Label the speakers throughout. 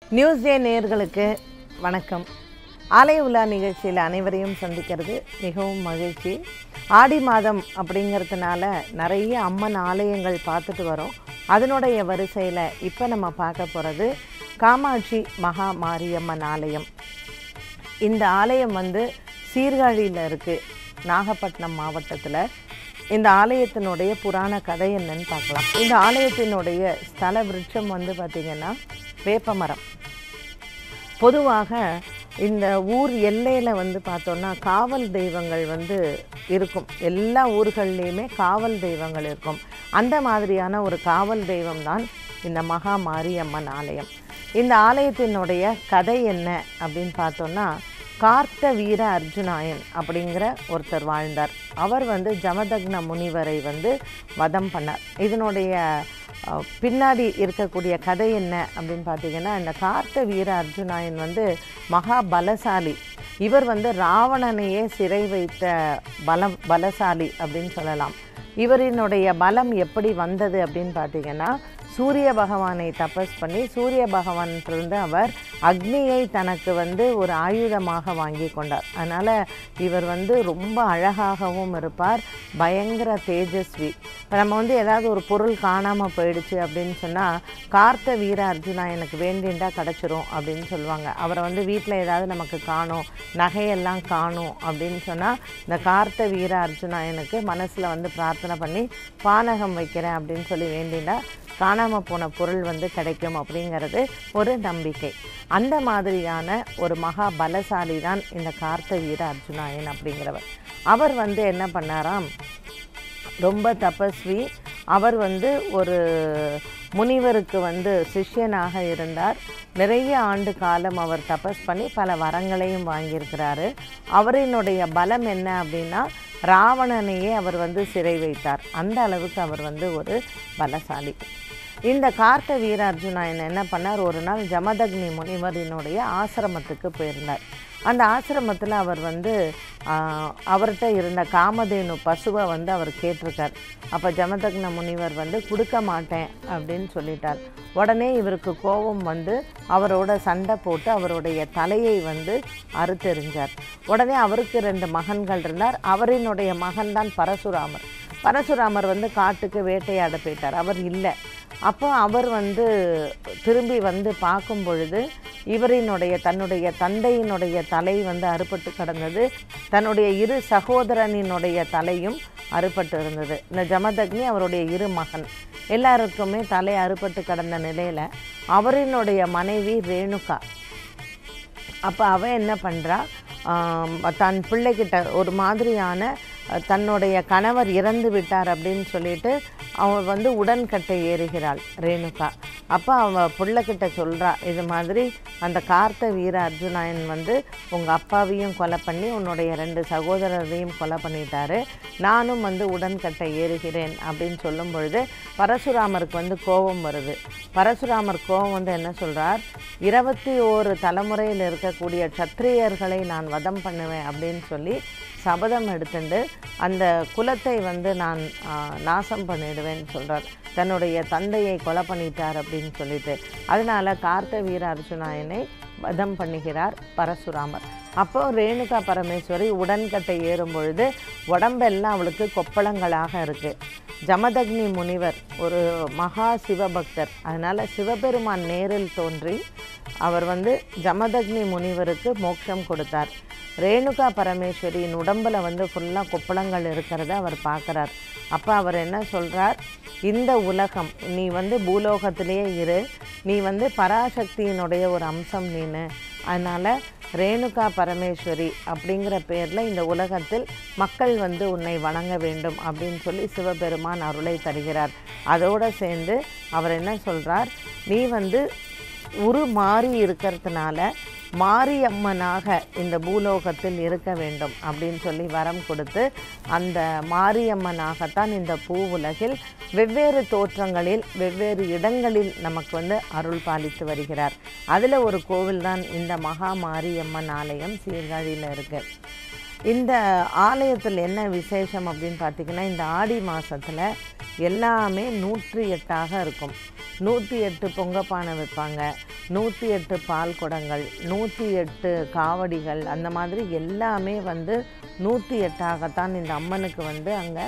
Speaker 1: news டே நேயர்களுக்கு வணக்கம் ஆலய உலா நிகழ்ச்சியில் அனைவரையும் சந்திக்கிறது மிகவும் மகிழ்ச்சி ஆடி மாதம் அப்படிங்கிறதுனால நிறைய அம்மன் ஆலயங்கள் பார்த்துட்டு வரோம் அதனுடைய வரிசையில் இப்போ நம்ம பார்க்க போகிறது காமாட்சி மகா மாரியம்மன் ஆலயம் இந்த ஆலயம் வந்து சீர்காழியில் இருக்குது நாகப்பட்டினம் மாவட்டத்தில் இந்த ஆலயத்தினுடைய புராண கதை என்னன்னு பார்க்கலாம் இந்த ஆலயத்தினுடைய ஸ்தல விருட்சம் வந்து பார்த்திங்கன்னா வேப்பமரம் பொதுவாக இந்த ஊர் எல்லையில் வந்து பார்த்தோன்னா காவல் தெய்வங்கள் வந்து இருக்கும் எல்லா ஊர்கள்லேயுமே காவல் தெய்வங்கள் இருக்கும் அந்த மாதிரியான ஒரு காவல் தெய்வம் தான் இந்த மகா மாரியம்மன் ஆலயம் இந்த ஆலயத்தினுடைய கதை என்ன அப்படின்னு பார்த்தோன்னா கார்த்த வீர அர்ஜுனாயன் அப்படிங்கிற ஒருத்தர் வாழ்ந்தார் அவர் வந்து ஜமதக்ன முனிவரை வந்து வதம் பண்ணார் இதனுடைய அஹ், பின்னாடி இருக்கக்கூடிய கதை என்ன அப்படின்னு பார்த்தீங்கன்னா இந்த கார்த்த வீர அர்ஜுனாயன் வந்து மகா பலசாலி இவர் வந்து ராவணனையே சிறை வைத்த பலம் பலசாலி அப்படின்னு சொல்லலாம் இவரினுடைய பலம் எப்படி வந்தது அப்படின்னு பார்த்தீங்கன்னா சூரிய பகவானை தபஸ் பண்ணி சூரிய பகவானிலிருந்து அவர் அக்னியை தனக்கு வந்து ஒரு ஆயுதமாக வாங்கி கொண்டார் அதனால் இவர் வந்து ரொம்ப அழகாகவும் இருப்பார் பயங்கர தேஜஸ்வி இப்போ நம்ம வந்து ஏதாவது ஒரு பொருள் காணாமல் போயிடுச்சு அப்படின்னு சொன்னால் கார்த்த வீர அர்ஜுனா எனக்கு வேண்டிண்டா கிடச்சிரும் அப்படின்னு சொல்லுவாங்க அவரை வந்து வீட்டில் ஏதாவது நமக்கு காணும் நகையெல்லாம் காணும் அப்படின்னு சொன்னால் இந்த கார்த்த வீர அர்ஜுனா எனக்கு மனசில் வந்து பிரார்த்தனை பண்ணி பானகம் வைக்கிறேன் அப்படின்னு சொல்லி வேண்டிண்டா காணாமல் போன பொருள் வந்து கிடைக்கும் அப்படிங்கிறது ஒரு நம்பிக்கை அந்த மாதிரியான ஒரு மகா பலசாலி தான் இந்த கார்த்த வீர அர்ஜுனாயன் அப்படிங்கிறவர் அவர் வந்து என்ன பண்ணாராம் ரொம்ப தபஸ்வி அவர் வந்து ஒரு முனிவருக்கு வந்து சிஷ்யனாக இருந்தார் நிறைய ஆண்டு காலம் அவர் தபஸ் பண்ணி பல வரங்களையும் வாங்கியிருக்கிறாரு அவரினுடைய பலம் என்ன அப்படின்னா ராவணனையே அவர் வந்து சிறை வைத்தார் அந்த அளவுக்கு அவர் வந்து ஒரு பலசாலி இந்த கார்த்த வீர அர்ஜுனாயன் என்ன பண்ணார் ஒரு நாள் ஜமதக்னி முனிவரினுடைய ஆசிரமத்துக்கு போயிருந்தார் அந்த ஆசிரமத்தில் அவர் வந்து ஆஹ், அவர்கிட்ட இருந்த காமதேனு பசுவை வந்து அவர் கேட்டிருக்கார் அப்போ ஜமதக்ன முனிவர் வந்து கொடுக்க மாட்டேன் அப்படின்னு சொல்லிட்டார் உடனே இவருக்கு கோபம் வந்து அவரோட சண்டை போட்டு அவருடைய தலையை வந்து அறுத்தெறிஞ்சார் உடனே அவருக்கு ரெண்டு மகன்கள் இருந்தார் அவரினுடைய மகன்தான் பரசுராமர் பரசுராமர் வந்து காட்டுக்கு வேட்டையாட போயிட்டார் அவர் இல்லை அப்போ அவர் வந்து திரும்பி வந்து பார்க்கும் பொழுது இவரினுடைய தன்னுடைய தந்தையினுடைய தலை வந்து அறுபட்டு கிடந்தது தன்னுடைய இரு சகோதரனினுடைய தலையும் அறுபட்டு இருந்தது இந்த ஜமதக்னி அவருடைய இரு மகன் எல்லாருக்குமே தலை அறுபட்டு கிடந்த நிலையில் அவரினுடைய மனைவி ரேணுகா அப்போ அவன் என்ன பண்ணுறா தன் பிள்ளைகிட்ட ஒரு மாதிரியான அஹ், தன்னுடைய கணவர் இறந்து விட்டார் அப்படின்னு சொல்லிட்டு அவள் வந்து உடன்கட்டை ஏறுகிறாள் ரேணுகா அப்போ அவள் பிள்ளைகிட்ட சொல்கிறா இது மாதிரி அந்த கார்த்த வீர அர்ஜுனாயன் வந்து உங்கள் அப்பாவையும் கொலை பண்ணி உன்னுடைய ரெண்டு சகோதரரையும் கொலை பண்ணிட்டாரு நானும் வந்து உடன்கட்டை ஏறுகிறேன் அப்படின்னு சொல்லும் பொழுது பரசுராமருக்கு வந்து கோபம் வருது பரசுராமர் கோபம் வந்து என்ன சொல்கிறார் இருபத்தி ஓரு தலைமுறையில் இருக்கக்கூடிய க்ஷத்ரியர்களை நான் வதம் பண்ணுவேன் அப்படின்னு சொல்லி சபதம் எடுத்துண்டு அந்த குலத்தை வந்து நான் ஆ, நாசம் பண்ணிடுவேன்னு சொல்கிறார் தன்னுடைய தந்தையை கொலை பண்ணிட்டார் அப்படின்னு சொல்லிட்டு அதனால கார்த்த வீர அர்ஜுனாயனை வதம் பண்ணுகிறார் பரசுராமர் அப்போ ரேணுகா பரமேஸ்வரி உடன்கட்டை ஏறும் பொழுது உடம்பெல்லாம் அவளுக்கு கொப்பளங்களாக இருக்குது ஜமதக்னி முனிவர் ஒரு மகா சிவபக்தர் அதனால் சிவபெருமான் நேரில் தோன்றி அவர் வந்து ஜமதக்னி முனிவருக்கு மோட்சம் கொடுத்தார் ரேணுகா பரமேஸ்வரியின் உடம்புல வந்து ஃபுல்லாக கொப்பளங்கள் இருக்கிறத அவர் பார்க்குறார் அப்போ அவர் என்ன சொல்கிறார் இந்த உலகம் நீ வந்து பூலோகத்திலேயே இரு நீ வந்து பராசக்தியினுடைய ஒரு அம்சம் நீனு அதனால் ரேணுகா பரமேஸ்வரி அப்படிங்கிற பேரில் இந்த உலகத்தில் மக்கள் வந்து உன்னை வணங்க வேண்டும் அப்படின்னு சொல்லி சிவபெருமான் அருளை தருகிறார் அதோடு சேர்ந்து அவர் என்ன சொல்கிறார் நீ வந்து உரு மாறி இருக்கிறதுனால மாரியம்மனாக இந்த பூலோகத்தில் இருக்க வேண்டும் அப்படின்னு சொல்லி வரம் கொடுத்து அந்த மாரியம்மனாகத்தான் இந்த பூ உலகில் வெவ்வேறு தோற்றங்களில் வெவ்வேறு இடங்களில் நமக்கு வந்து அருள் பாலித்து வருகிறார் அதில் ஒரு கோவில் தான் இந்த மகா மாரியம்மன் ஆலயம் சீர்காழியில் இருக்குது இந்த ஆலயத்தில் என்ன விசேஷம் அப்படின்னு பார்த்தீங்கன்னா இந்த ஆடி மாதத்தில் எல்லாமே நூற்றி எட்டாக இருக்கும் நூற்றி எட்டு பொங்கப்பானை வைப்பாங்க நூற்றி எட்டு பால் குடங்கள் நூற்றி எட்டு காவடிகள் அந்த மாதிரி எல்லாமே வந்து நூற்றி எட்டாகத்தான் இந்த அம்மனுக்கு வந்து அங்கே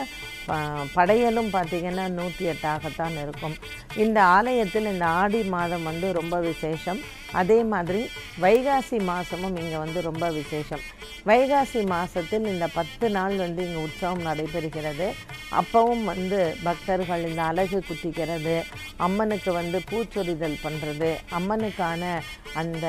Speaker 1: படையலும் பார்த்திங்கன்னா நூற்றி எட்டாகத்தான் இருக்கும் இந்த ஆலயத்தில் இந்த ஆடி மாதம் வந்து ரொம்ப விசேஷம் அதே மாதிரி வைகாசி மாதமும் இங்கே வந்து ரொம்ப விசேஷம் வைகாசி மாதத்தில் இந்த பத்து நாள் வந்து இங்கே உற்சவம் நடைபெறுகிறது அப்பவும் வந்து பக்தர்கள் இந்த அலகு குத்திக்கிறது அம்மனுக்கு வந்து பூச்சொரிதல் பண்ணுறது அம்மனுக்கான அந்த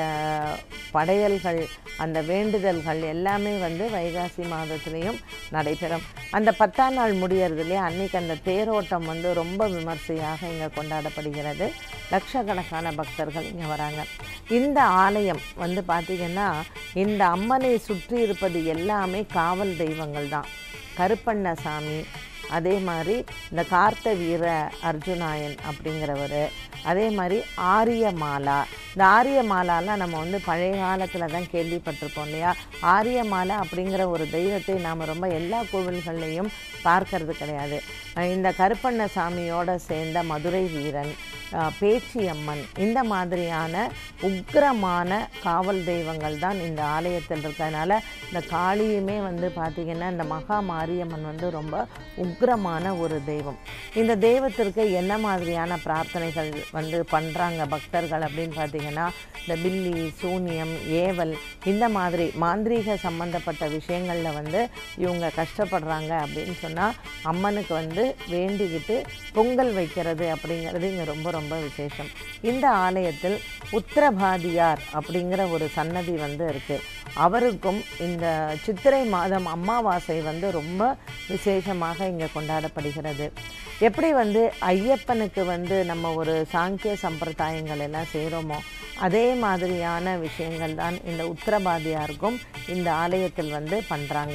Speaker 1: படையல்கள் அந்த வேண்டுதல்கள் எல்லாமே வந்து வைகாசி மாதத்துலேயும் நடைபெறும் அந்த பத்தாம் நாள் முடியறது இல்லையா அன்றைக்கி அந்த தேரோட்டம் வந்து ரொம்ப விமர்சையாக இங்கே கொண்டாடப்படுகிறது லட்சக்கணக்கான பக்தர்கள் இங்கே வராங்க இந்த ஆலயம் வந்து பார்த்திங்கன்னா இந்த அம்மனை சுற்றி இருப்பது எல்லாமே காவல் தெய்வங்கள் தான் கருப்பண்ணசாமி அதே மாதிரி இந்த கார்த்த வீர அர்ஜுனாயன் அப்படிங்கிறவர் அதே மாதிரி ஆரியமாலா இந்த ஆரியமாலாலாம் நம்ம வந்து பழைய காலத்தில் தான் கேள்விப்பட்டிருப்போம் இல்லையா ஆரியமாலா அப்படிங்கிற ஒரு தெய்வத்தை நாம் ரொம்ப எல்லா கோவில்கள்லேயும் பார்க்கறது கிடையாது இந்த கருப்பண்ண சாமியோட சேர்ந்த மதுரை வீரன் பேச்சியம்மன் இந்த மாதிரியான உக்கிரமான காவல் தெய்வங்கள் தான் இந்த ஆலயத்தில் இருக்கிறதுனால இந்த காளியுமே வந்து பார்த்திங்கன்னா இந்த மகா மாரியம்மன் வந்து ரொம்ப உக்கிரமான ஒரு தெய்வம் இந்த தெய்வத்திற்கு என்ன மாதிரியான பிரார்த்தனைகள் வந்து பண்ணுறாங்க பக்தர்கள் அப்படின்னு பார்த்திங்கன்னா இந்த பில்லி சூனியம் ஏவல் இந்த மாதிரி மாந்திரீக சம்பந்தப்பட்ட விஷயங்களில் வந்து இவங்க கஷ்டப்படுறாங்க அப்படின்னு சொன்னால் அம்மனுக்கு வந்து வேண்டிக்கிட்டு பொங்கல் வைக்கிறது அப்படிங்கிறது இங்கே ரொம்ப ரொம்ப விசேஷம் இந்த ஆலயத்தில் உத்தரபாதியார் அப்படிங்கிற ஒரு சன்னதி வந்து இருக்குது அவருக்கும் இந்த சித்திரை மாதம் அமாவாசை வந்து ரொம்ப விசேஷமாக இங்கே கொண்டாடப்படுகிறது எப்படி வந்து ஐயப்பனுக்கு வந்து நம்ம ஒரு சாங்கிய சம்பிரதாயங்கள் எல்லாம் செய்கிறோமோ அதே மாதிரியான விஷயங்கள் தான் இந்த உத்தரபாதியாருக்கும் இந்த ஆலயத்தில் வந்து பண்ணுறாங்க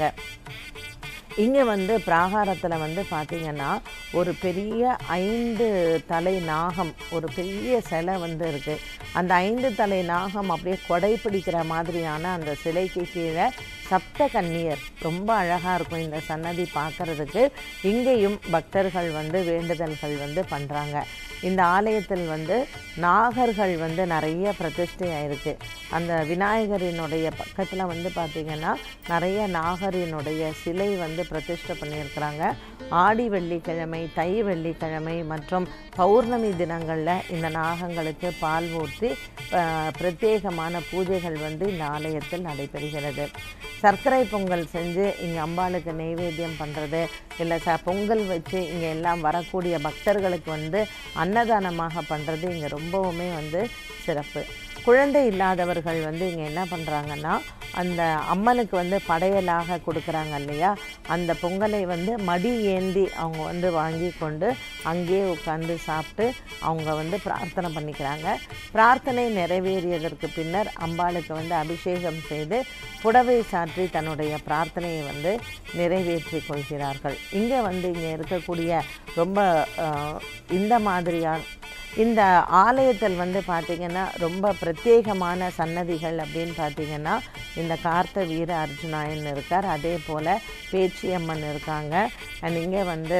Speaker 1: இங்கே வந்து பிராகாரத்தில் வந்து பார்த்திங்கன்னா ஒரு பெரிய ஐந்து தலை நாகம் ஒரு பெரிய சிலை வந்து இருக்குது அந்த ஐந்து தலை நாகம் அப்படியே கொடை பிடிக்கிற மாதிரியான அந்த சிலைக்கு கீழே சப்த கன்னியர் ரொம்ப அழகாக இருக்கும் இந்த சன்னதி பார்க்குறதுக்கு இங்கேயும் பக்தர்கள் வந்து வேண்டுதல்கள் வந்து பண்ணுறாங்க இந்த ஆலயத்தில் வந்து நாகர்கள் வந்து நிறைய பிரதிஷ்டை ஆயிருக்கு அந்த விநாயகரினுடைய பக்கத்தில் வந்து பார்த்திங்கன்னா நிறைய நாகரினுடைய சிலை வந்து பிரதிஷ்டை பண்ணியிருக்கிறாங்க ஆடி வெள்ளிக்கிழமை தை வெள்ளிக்கிழமை மற்றும் பௌர்ணமி தினங்களில் இந்த நாகங்களுக்கு பால் ஊற்றி பிரத்யேகமான பூஜைகள் வந்து இந்த ஆலயத்தில் நடைபெறுகிறது சர்க்கரை பொங்கல் செஞ்சு இங்கே அம்பாளுக்கு நெய்வேத்தியம் பண்ணுறது இல்லை ச பொங்கல் வச்சு இங்கே எல்லாம் வரக்கூடிய பக்தர்களுக்கு வந்து அன்னதானமாக பண்ணுறது இங்கே ரொம்பவுமே வந்து சிறப்பு குழந்தை இல்லாதவர்கள் வந்து இங்கே என்ன பண்ணுறாங்கன்னா அந்த அம்மனுக்கு வந்து படையலாக கொடுக்குறாங்க இல்லையா அந்த பொங்கலை வந்து மடி ஏந்தி அவங்க வந்து வாங்கி கொண்டு அங்கேயே உட்காந்து சாப்பிட்டு அவங்க வந்து பிரார்த்தனை பண்ணிக்கிறாங்க பிரார்த்தனை நிறைவேறியதற்கு பின்னர் அம்பாளுக்கு வந்து அபிஷேகம் செய்து புடவை சாற்றி தன்னுடைய பிரார்த்தனையை வந்து நிறைவேற்றி கொள்கிறார்கள் இங்கே வந்து இங்கே இருக்கக்கூடிய ரொம்ப இந்த மாதிரியான இந்த ஆலயத்தில் வந்து பார்த்திங்கன்னா ரொம்ப பிரத்யேகமான சன்னதிகள் அப்படின்னு பார்த்திங்கன்னா இந்த கார்த்த வீர அர்ஜுனாயன் இருக்கார் அதே போல் பேச்சியம்மன் இருக்காங்க அண்ட் இங்கே வந்து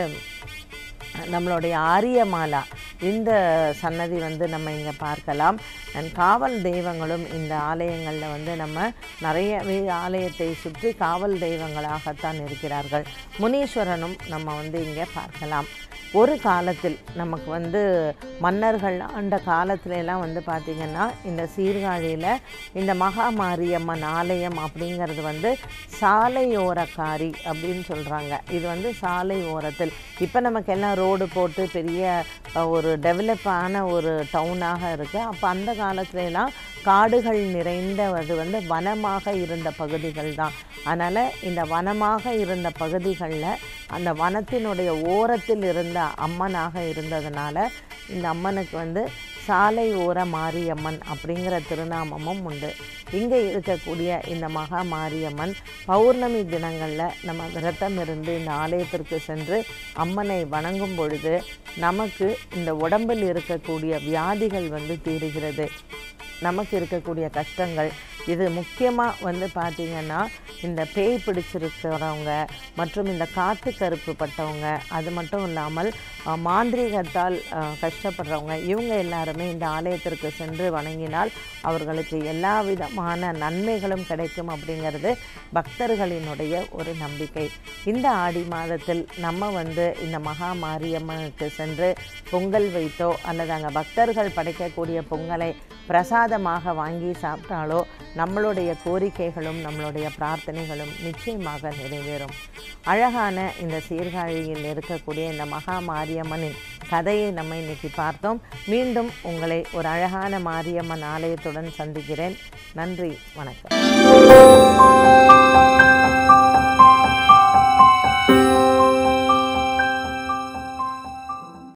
Speaker 1: நம்மளுடைய ஆரியமாலா இந்த சன்னதி வந்து நம்ம இங்கே பார்க்கலாம் அண்ட் காவல் தெய்வங்களும் இந்த ஆலயங்களில் வந்து நம்ம நிறையவே ஆலயத்தை சுற்றி காவல் தெய்வங்களாகத்தான் இருக்கிறார்கள் முனீஸ்வரனும் நம்ம வந்து இங்கே பார்க்கலாம் ஒரு காலத்தில் நமக்கு வந்து மன்னர்கள் ஆண்ட காலத்துலலாம் வந்து பார்த்திங்கன்னா இந்த சீர்காழியில் இந்த மகாமாரியம்மன் ஆலயம் அப்படிங்கிறது வந்து சாலையோரக்காரி அப்படின்னு சொல்கிறாங்க இது வந்து சாலை ஓரத்தில் இப்போ நமக்கு எல்லாம் ரோடு போட்டு பெரிய ஒரு டெவலப்பான ஒரு டவுனாக இருக்குது அப்போ அந்த காலத்துலலாம் காடுகள் நிறைந்த அது வந்து வனமாக இருந்த பகுதிகள் தான் அதனால் இந்த வனமாக இருந்த பகுதிகளில் அந்த வனத்தினுடைய ஓரத்தில் இருந்த அம்மனாக இருந்ததுனால இந்த அம்மனுக்கு வந்து சாலை ஓர மாரியம்மன் அப்படிங்கிற திருநாமமும் உண்டு இங்கே இருக்கக்கூடிய இந்த மகா மாரியம்மன் பௌர்ணமி தினங்களில் நம்ம விரதம் இருந்து இந்த ஆலயத்திற்கு சென்று அம்மனை வணங்கும் பொழுது நமக்கு இந்த உடம்பில் இருக்கக்கூடிய வியாதிகள் வந்து தீருகிறது நமக்கு இருக்கக்கூடிய கஷ்டங்கள் இது முக்கியமாக வந்து பார்த்திங்கன்னா இந்த பேய் பிடிச்சிருக்கிறவங்க மற்றும் இந்த காற்று கருப்பு பட்டவங்க அது மட்டும் இல்லாமல் அஹ், மாந்திரீகத்தால் அஹ், கஷ்டப்படுறவங்க இவங்க எல்லாருமே இந்த ஆலயத்திற்கு சென்று வணங்கினால் அவர்களுக்கு எல்லா விதமான நன்மைகளும் கிடைக்கும் அப்படிங்கிறது பக்தர்களினுடைய ஒரு நம்பிக்கை இந்த ஆடி மாதத்தில் நம்ம வந்து இந்த மகா மாரியம்மனுக்கு சென்று பொங்கல் வைத்தோ அல்லது அங்கே பக்தர்கள் படைக்கக்கூடிய பொங்கலை பிரசாதமாக வாங்கி சாப்பிட்டாலோ நம்மளுடைய கோரிக்கைகளும் நம்மளுடைய பிரார்த்தனைகளும் நிச்சயமாக நிறைவேறும் அழகான இந்த சீர்காழியில் இருக்கக்கூடிய இந்த மகா மாரியம்மனின் கதையை நம்ம இன்னைக்கு பார்த்தோம் மீண்டும் உங்களை ஒரு அழகான மாரியம்மன் ஆலயத்துடன் சந்திக்கிறேன் நன்றி வணக்கம்